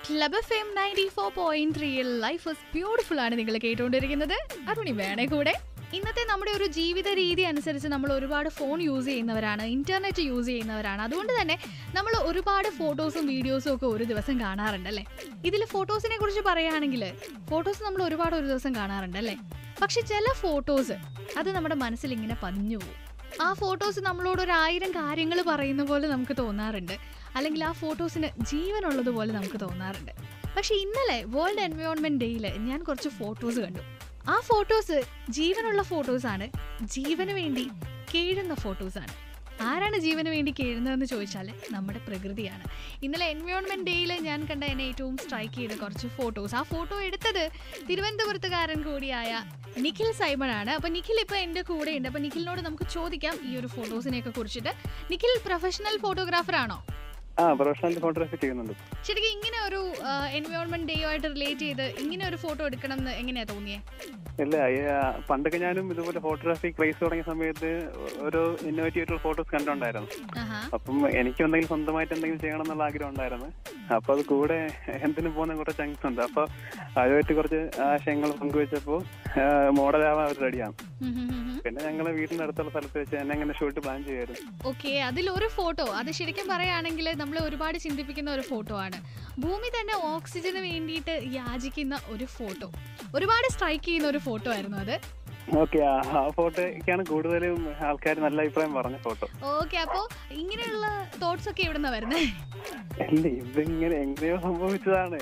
Club F M ninety four point ത്രീയിൽ life is beautiful ആണ് നിങ്ങൾ കേട്ടുകൊണ്ടിരിക്കുന്നത് അരുണി വേണേ കൂടെ ഇന്നത്തെ നമ്മുടെ ഒരു ജീവിത രീതി അനുസരിച്ച് നമ്മൾ ഒരുപാട് ഫോൺ യൂസ് ചെയ്യുന്നവരാണ് ഇന്റർനെറ്റ് യൂസ് ചെയ്യുന്നവരാണ് അതുകൊണ്ട് തന്നെ നമ്മൾ ഒരുപാട് ഫോട്ടോസും വീഡിയോസും ഒക്കെ ഒരു ദിവസം കാണാറുണ്ട് അല്ലേ ഇതിൽ ഫോട്ടോസിനെ കുറിച്ച് പറയുകയാണെങ്കിൽ ഫോട്ടോസ് നമ്മൾ ഒരുപാട് ഒരു ദിവസം കാണാറുണ്ട് അല്ലേ പക്ഷെ ചില ഫോട്ടോസ് അത് നമ്മുടെ മനസ്സിൽ ഇങ്ങനെ പതിഞ്ഞു പോകും ആ ഫോട്ടോസ് നമ്മളോട് ഒരു ആയിരം കാര്യങ്ങൾ പറയുന്ന പോലെ നമുക്ക് തോന്നാറുണ്ട് അല്ലെങ്കിൽ ആ ഫോട്ടോസിന് ജീവനുള്ളതുപോലെ നമുക്ക് തോന്നാറുണ്ട് പക്ഷെ ഇന്നലെ വേൾഡ് എൻവയോൺമെന്റ് ഡേയിൽ ഞാൻ കുറച്ച് ഫോട്ടോസ് കണ്ടു ആ ഫോട്ടോസ് ജീവനുള്ള ഫോട്ടോസാണ് ജീവന് വേണ്ടി കേഴുന്ന ഫോട്ടോസാണ് ആരാണ് ജീവന് വേണ്ടി കേഴുന്നതെന്ന് ചോദിച്ചാൽ നമ്മുടെ പ്രകൃതിയാണ് ഇന്നലെ എൻവയോൺമെന്റ് ഡേയിൽ ഞാൻ കണ്ട എന്നെ ഏറ്റവും സ്ട്രൈക്ക് ചെയ്ത കുറച്ച് ഫോട്ടോസ് ആ ഫോട്ടോ എടുത്തത് തിരുവനന്തപുരത്തുകാരൻ കൂടിയായ നിഖിൽ സൈമൺ ആണ് അപ്പൊ നിഖിൽ ഇപ്പൊ എന്റെ കൂടെ ഉണ്ട് അപ്പൊ നിഖിലിനോട് നമുക്ക് ചോദിക്കാം ഈ ഒരു ഫോട്ടോസിനെയൊക്കെ കുറിച്ചിട്ട് നിഖിൽ പ്രൊഫഷണൽ ഫോട്ടോഗ്രാഫർ ആണോ ആ പ്രൊഫഷണൽ ഫോട്ടോഗ്രാഫി ചെയ്യുന്നുണ്ട് ശരിക്കും ഇങ്ങനെ ഒരു എൻവയോൺമെന്റ് ഡേയുമായിട്ട് റിലേറ്റ് ചെയ്ത് ഇങ്ങനെ ഒരു ഫോട്ടോ എടുക്കണം എന്ന് എങ്ങനെയാ തോന്നിയേ ഇല്ല ഈ, ആ, പണ്ടൊക്കെ ഞാനും ഇതുപോലെ ഫോട്ടോഗ്രാഫി ക്രൈസ് തുടങ്ങിയ സമയത്ത് ഓരോ ഇന്നോവേറ്റീവ് ആയിട്ടുള്ള ഫോട്ടോസ് കണ്ടിട്ടുണ്ടായിരുന്നു ആഹാ അപ്പം എനിക്ക് എന്തെങ്കിലും സ്വന്തമായിട്ട് എന്തെങ്കിലും ചെയ്യണം എന്നുള്ള ആഗ്രഹം ഉണ്ടായിരുന്നു അപ്പൊ അത് കൂടെ എന്തിനു പോകുന്ന കുറച്ച് ചങ്സ് ഉണ്ട് അപ്പൊ അതുമായിട്ട് കുറച്ച് ആശയങ്ങൾ പങ്കുവെച്ചപ്പോ മോഡലാവാൻ അവർ റെഡിയാണ് പിന്നെ ഞങ്ങൾ വീടിന്റെ അടുത്തുള്ള സ്ഥലത്ത് വെച്ച് എന്നെ അങ്ങനെ ഷൂട്ട് പ്ലാൻ ചെയ്യായിരുന്നു ഓക്കെ അതിലൊരു ഫോട്ടോ അത് ശരിക്കും പറയുകയാണെങ്കിൽ നമ്മളെ ഒരുപാട് ചിന്തിപ്പിക്കുന്ന ഒരു ഫോട്ടോ ആണ് ഭൂമി തന്നെ ഓക്സിജന് വേണ്ടിയിട്ട് യാചിക്കുന്ന ഒരു ഫോട്ടോ ഒരുപാട് സ്ട്രൈക്ക് ചെയ്യുന്ന ഒരു ഫോട്ടോ ആയിരുന്നു അത് ഓക്കെ ആ ഫോട്ടോയ്ക്കാണ് കൂടുതലും ആൾക്കാർ നല്ല അഭിപ്രായം പറഞ്ഞ ഫോട്ടോ ഓക്കെ അപ്പോ ഇങ്ങനെയുള്ള തോട്ട്സ് ഒക്കെ എവിടുന്നാ വരുന്നത് അല്ല ഇതിങ്ങനെ എങ്ങനെയോ സംഭവിച്ചതാണ്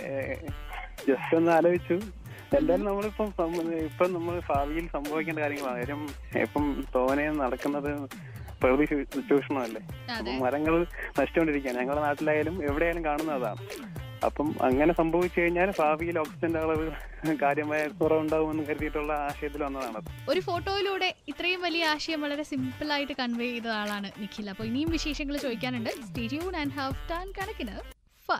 ജസ്റ്റ് ഒന്ന് ആലോചിച്ചു എന്തായാലും നമ്മളിപ്പം സം- ഇപ്പം നമ്മൾ ഭാവിയിൽ സംഭവിക്കേണ്ട കാര്യങ്ങളാണ് കാര്യം ഇപ്പം തോനെ നടക്കുന്നത് പ്രകൃതി ചൂ- ചൂഷണമല്ലേ അതെ അപ്പം മരങ്ങൾ നശിച്ചുകൊണ്ടിരിക്കുകയാണ് ഞങ്ങളുടെ നാട്ടിലായാലും എവിടെയായാലും കാണുന്നതാണ് അപ്പം അങ്ങനെ സംഭവിച്ചു കഴിഞ്ഞാൽ ഭാവിയിൽ ഓക്സിജന്റെ അളവ് കാര്യമായ കുറവുണ്ടാവുമെന്ന് കരുതിയിട്ടുള്ള ആശയത്തിൽ വന്നതാണ് ഒരു ഫോട്ടോയിലൂടെ ഇത്രയും വലിയ ആശയം വളരെ സിമ്പിൾ ആയിട്ട് കൺവേ ചെയ്ത ആളാണ് നിഖിൽ അപ്പോൾ ഇനിയും വിശേഷങ്ങൾ ചോദിക്കാനുണ്ട് സ്റ്റേറ്റ്യൂൺ ആൻഡ് ഹാവ് ടാൻ കണക്കിന് ഫൺ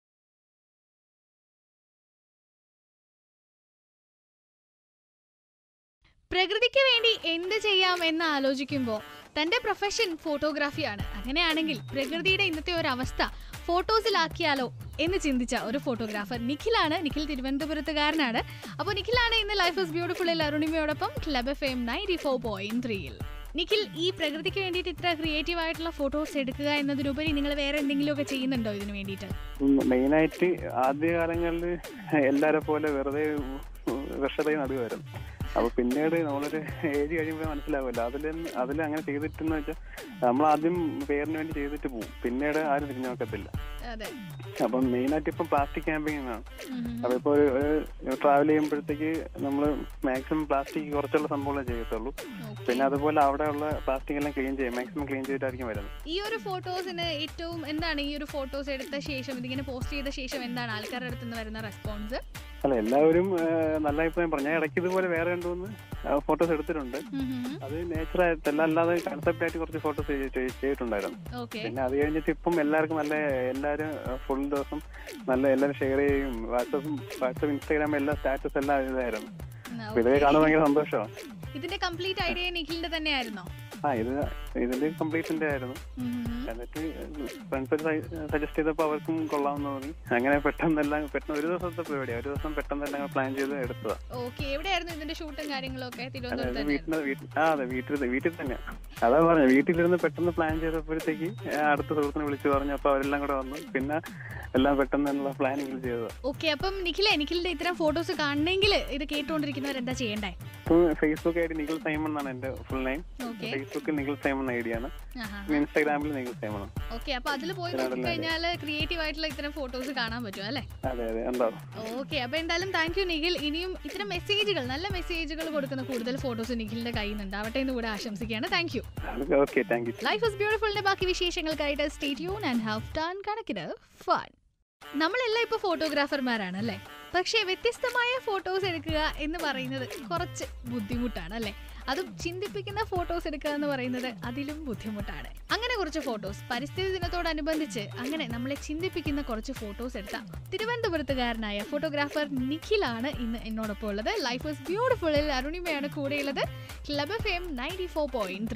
പ്രകൃതിക്ക് വേണ്ടി എന്ത് ചെയ്യാം എന്ന് ആലോചിക്കുമ്പോൾ തന്റെ പ്രൊഫഷൻ ഫോട്ടോഗ്രാഫിയാണ് അങ്ങനെയാണെങ്കിൽ പ്രകൃതിയുടെ ഇന്നത്തെ ഒരു അവസ്ഥ ഫോട്ടോസിലാക്കിയാലോ എന്ന് ചിന്തിച്ച ഒരു ഫോട്ടോഗ്രാഫർ നിഖിലാണ് നിഖിൽ തിരുവനന്തപുരത്തുകാരനാണ് അപ്പോൾ നിഖിലാണ് ഇന്ന് ലൈഫ് ഇസ് ബ്യൂട്ടിഫുള്ളിൽ അരുണിമയോടൊപ്പം Club F M ninety four point ത്രീയിൽ നിഖിൽ ഈ പ്രകൃതിക്ക് വേണ്ടിയിട്ട് ഇത്ര ക്രിയേറ്റീവ് ആയിട്ടുള്ള ഫോട്ടോസ് എടുക്കുക എന്നതിനുപരി നിങ്ങൾ വേറെ എന്തെങ്കിലുമൊക്കെ ചെയ്യുന്നുണ്ടോ ഇതിന് വേണ്ടിയിട്ട് മെയിനായിട്ട് ആദ്യകാലങ്ങളിൽ എല്ലാരെ പോലെ വെറുതെ വിഷതയും നടുവായിരുന്നു അപ്പൊ പിന്നീട് നമ്മളൊരു ഏജ് കഴിയുമ്പോൾ മനസ്സിലാവുമല്ലോ അതിൽ അതിൽ അങ്ങനെ ചെയ്തിട്ടെന്ന് വെച്ചാൽ നമ്മൾ ആദ്യം പേരിന് വേണ്ടി ചെയ്തിട്ട് പോകും പിന്നീട് ആരും തിരിഞ്ഞു നോക്കത്തില്ല അതെ അപ്പം മെയിനായിട്ട് ഇപ്പം പ്ലാസ്റ്റിക് ക്യാമ്പിംഗ് ആണ് ഉം ഉം. അപ്പൊ ഇപ്പൊ ഒരു ട്രാവൽ ചെയ്യുമ്പോഴത്തേക്ക് നമ്മൾ മാക്സിമം പ്ലാസ്റ്റിക് കുറച്ചുള്ള സംഭവങ്ങളെ ചെയ്യത്തുള്ളൂ Okay. പിന്നെ അതുപോലെ അവിടെയുള്ള പ്ലാസ്റ്റിക് എല്ലാം ക്ലീൻ ചെയ്യും മാക്സിമം ക്ലീൻ ചെയ്തിട്ടായിരിക്കും വരുന്നത് ഈ ഒരു ഫോട്ടോസിന് ഏറ്റവും എന്താണ് ഈ ഒരു ഫോട്ടോസ് എടുത്ത ശേഷം ഇതിങ്ങനെ പോസ്റ്റ് ചെയ്ത ശേഷം എന്താണ് ആൾക്കാരുടെ അടുത്ത് നിന്ന് വരുന്ന റെസ്പോൺസ് അല്ല എല്ലാവരും ആ, നല്ല അഭിപ്രായം പറഞ്ഞു ഞാൻ ഇടയ്ക്ക് ഇതുപോലെ വേറെ രണ്ടുമൂന്ന് ഫോട്ടോസ് എടുത്തിട്ടുണ്ട് അത് നേച്ചറായിട്ടല്ല അല്ലാതെ കൺസെപ്റ്റ് ആയിട്ട് കുറച്ച് ഫോട്ടോസ് ചെയ്തിട്ടുണ്ടായിരുന്നു ഓക്കെ പിന്നെ അത് കഴിഞ്ഞിട്ട് ഇപ്പം എല്ലാവർക്കും നല്ല എല്ലാവരും ഫുൾ ദിവസം നല്ല എല്ലാവരും ഷെയർ ചെയ്യും വാട്സപ്പും വാട്സപ്പ് ഇൻസ്റ്റാഗ്രാം എല്ലാ സ്റ്റാറ്റസ് എല്ലാം ഇതായിരുന്നു അപ്പൊ ഇതൊക്കെ കാണുമ്പോൾ ഭയങ്കര സന്തോഷമാണ് ഇതിന്റെ കംപ്ലീറ്റ് ഐഡിയ നിഖിലിന്റെ തന്നെയായിരുന്നോ ആ ഇത് ഇതിന്റെ കംപ്ലീറ്റിന്റെ ആയിരുന്നു എന്നിട്ട് ഫ്രണ്ട്സ് സജസ്റ്റ് ചെയ്തപ്പോൾ അവർക്കും കൊള്ളാമെന്ന് തോന്നി അങ്ങനെ പെട്ടെന്നെല്ലാം പെട്ടെന്ന് ഒരു ദിവസത്തെ പരിപാടിയാണ് ഒരു ദിവസം പെട്ടെന്നെല്ലാം പ്ലാൻ ചെയ്ത് എടുത്തതാ ഓക്കെ എവിടെയായിരുന്നു ഇതിന്റെ ഷൂട്ടും കാര്യങ്ങളും ഒക്കെ അതായത് തിരുവനന്തപുരത്ത് തന്നെ വീട്ടിൽ വീട്ടിൽ ആ അതെ വീട്ടിൽ വീട്ടിൽ തന്നെ അതാ പറഞ്ഞു വീട്ടിലിരുന്ന് പെട്ടെന്ന് പ്ലാൻ ചെയ്തപ്പോഴത്തേക്ക് ആ, അടുത്ത സുഹൃത്തിനെ വിളിച്ചു പറഞ്ഞു അപ്പൊ അവരെല്ലാം കൂടെ വന്നു പിന്നെ എല്ലാം പെട്ടെന്ന് എന്നുള്ള പ്ലാനിങ്ങിൽ ചെയ്തതാ ഓക്കെ അപ്പം നിഖിലെ നിഖിലിന്റെ ഇത്തരം ഫോട്ടോസ് കാണണമെങ്കിൽ ഇത് കേട്ടുകൊണ്ടിരിക്കുന്നവർ എന്താ ചെയ്യണ്ടേ ഇപ്പൊ ഫേസ്ബുക്ക് ആയിട്ട് നിഖിൽ സൈമൺ എന്നാണ് എന്റെ ഫുൾ നെയിം ഓക്കെ ഫേസ്ബുക്കിൽ നിഖിൽ സൈമൺ ഐ ഡി ആണ് ഇൻസ്റ്റാഗ്രാമിൽ നിഖിൽ സൈമൺ ആണ് ഓക്കെ അപ്പൊ അതിൽ പോയി നോക്കിക്കഴിഞ്ഞാൽ ക്രിയേറ്റീവ് ആയിട്ടുള്ള ഇത്തരം ഫോട്ടോസ് കാണാൻ പറ്റും അല്ലേ അതെ അതെ ഉണ്ടാവും ഓക്കെ അപ്പൊ എന്തായാലും താങ്ക് യു നിഖിൽ ഇനിയും ഇത്തരം മെസ്സേജുകൾ നല്ല മെസ്സേജുകൾ കൊടുക്കുന്ന കൂടുതൽ ഫോട്ടോസ് നിഖിലിന്റെ കയ്യിൽ നിന്ന് ഉണ്ടാവട്ടെ എന്ന് കൂടെ ആശംസിക്കുകയാണ് thank you okay thank you life is ബ്യൂട്ടിഫുളിന്റെ ബാക്കി വിശേഷങ്ങൾക്കായിട്ട് stay tune and have ton കണക്കിന് ഫൺ നമ്മളെല്ലാം ഇപ്പോൾ ഫോട്ടോഗ്രാഫർമാരാണ് അല്ലേ പക്ഷേ വ്യത്യസ്തമായ ഫോട്ടോസ് എടുക്കുക എന്ന് പറയുന്നത് കുറച്ച് ബുദ്ധിമുട്ടാണ് അല്ലേ അതും ചിന്തിപ്പിക്കുന്ന ഫോട്ടോസ് എടുക്കുക എന്ന് പറയുന്നത് അതിലും ബുദ്ധിമുട്ടാണ് അങ്ങനെ കുറച്ച് ഫോട്ടോസ് പരിസ്ഥിതി ദിനത്തോടനുബന്ധിച്ച് അങ്ങനെ നമ്മളെ ചിന്തിപ്പിക്കുന്ന കുറച്ച് ഫോട്ടോസ് എടുത്ത തിരുവനന്തപുരത്തുകാരനായ ഫോട്ടോഗ്രാഫർ നിഖിലാണ് ഇന്ന് എന്നോടൊപ്പം ഉള്ളത് ലൈഫ് ഇസ് ബ്യൂട്ടിഫുള്ളിൽ അരുണിമയാണ് കൂടെയുള്ളത് Club F M ninety four point ത്രീയിൽ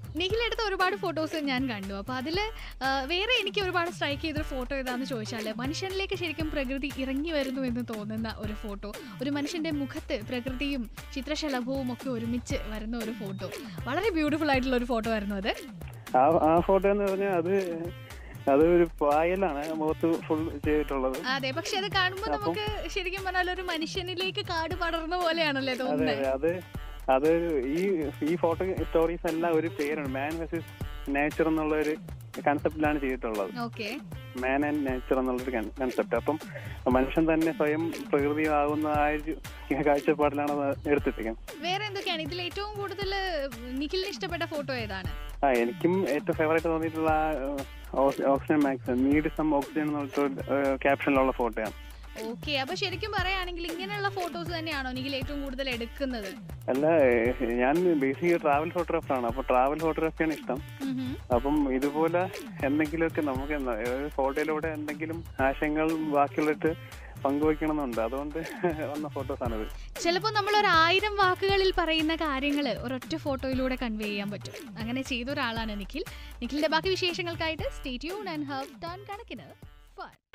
നിഖിൽ എടുത്ത ഒരുപാട് ഫോട്ടോസ് ഞാൻ കണ്ടു അപ്പോൾ അതിൽ വേറെ എനിക്ക് ഒരുപാട് സ്ട്രൈക്ക് ചെയ്തൊരു ഫോട്ടോ ഏതാന്ന് ചോദിച്ചാൽ മനുഷ്യനിലേക്ക് ശരിക്കും പ്രകൃതി ഇറങ്ങി വരുന്നു എന്ന് തോന്നുന്ന ഒരു ഫോട്ടോ ഒരു മനുഷ്യന്റെ മുഖത്ത് പ്രകൃതിയും ചിത്രശലഭവും ഒക്കെ ഒരുമിച്ച് വരുന്ന ഒരു ഫോട്ടോ വളരെ ബ്യൂട്ടിഫുൾ ആയിട്ടുള്ള ഒരു ഫോട്ടോ ആയിരുന്നു അത് ആ ആ ഫോട്ടോ എന്ന് പറഞ്ഞാൽ അത് അത് ഒരു പായലാണ് മുഖത്ത് ഫുൾ ചെയ്തിട്ടുള്ളത് അതെ പക്ഷെ അത് കാണുമ്പോൾ നമുക്ക് ശരിക്കും പറഞ്ഞാൽ ഒരു മനുഷ്യനിലേക്ക് കാട് പടർന്ന പോലെയാണല്ലേ അതെ തോന്നുന്നത് അതെ അത് അത് ഈ ഈ ഫോട്ടോ സ്റ്റോറീസ് എല്ലാം ഒരു പേരാണ് മാൻ വെസസ് നേച്ചർ എന്നുള്ള ഒരു കൺസെപ്റ്റിലാണ് ചെയ്തിട്ടുള്ളത് ഓക്കെ മാൻ ആൻഡ് നേച്ചർ എന്നുള്ളൊരു കൺസെപ്റ്റ് അപ്പം മനുഷ്യൻ തന്നെ സ്വയം പ്രകൃതിയാകുന്ന ആ ഒരു കാഴ്ചപ്പാടിലാണ് അത് എടുത്തിരിക്കുന്നത് വേറെ എന്തൊക്കെയാണ് ഇതിൽ ഏറ്റവും കൂടുതൽ നിഖിലിന് ഇഷ്ടപ്പെട്ട ഫോട്ടോ ഏതാണ് ആ എനിക്കും ഏറ്റവും ഫേവറേറ്റ് തോന്നിയിട്ടുള്ള oxygen max need some oxygen എന്നുള്ള ക്യാപ്ഷനിലുള്ള ഫോട്ടോയാണ് ഓക്കെ അപ്പൊ ശരിക്കും പറയുകയാണെങ്കിൽ ഇങ്ങനെയുള്ള ഫോട്ടോസ് തന്നെയാണോ നിഖിൽ ഏറ്റവും കൂടുതൽ എടുക്കുന്നത് അല്ല ഏഹ്, ഞാൻ ബേസിക് ട്രാവൽ ഫോട്ടോഗ്രാഫറാണ് അപ്പോൾ ട്രാവൽ ഫോട്ടോഗ്രാഫിയാണ് ഇഷ്ടം ഉം ഹും. അപ്പം ഇതുപോലെ എന്തെങ്കിലുമൊക്കെ നമുക്ക് എന്താ, ഒരു ഫോട്ടോയിലൂടെ എന്തെങ്കിലും ആശയങ്ങൾ ബാക്കിയുള്ളിട്ട് പങ്കുവെക്കണമെന്നുണ്ട് അതുകൊണ്ട് വന്ന ഫോട്ടോസാണിത് ചിലപ്പോൾ നമ്മൾ ഒരു ആയിരം വാക്കുകളിൽ പറയുന്ന കാര്യങ്ങൾ ഒരൊറ്റ ഫോട്ടോയിലൂടെ കൺവേ ചെയ്യാൻ പറ്റും അങ്ങനെ ചെയ്ത ഒരാളാണ് നിഖിൽ നിഖിലിന്റെ ബാക്കി വിശേഷങ്ങൾക്കായിട്ട് സ്റ്റേറ്റ്യൂൺ ആൻഡ് ഹവ് ടൺ കണക്കിന് ഫൺ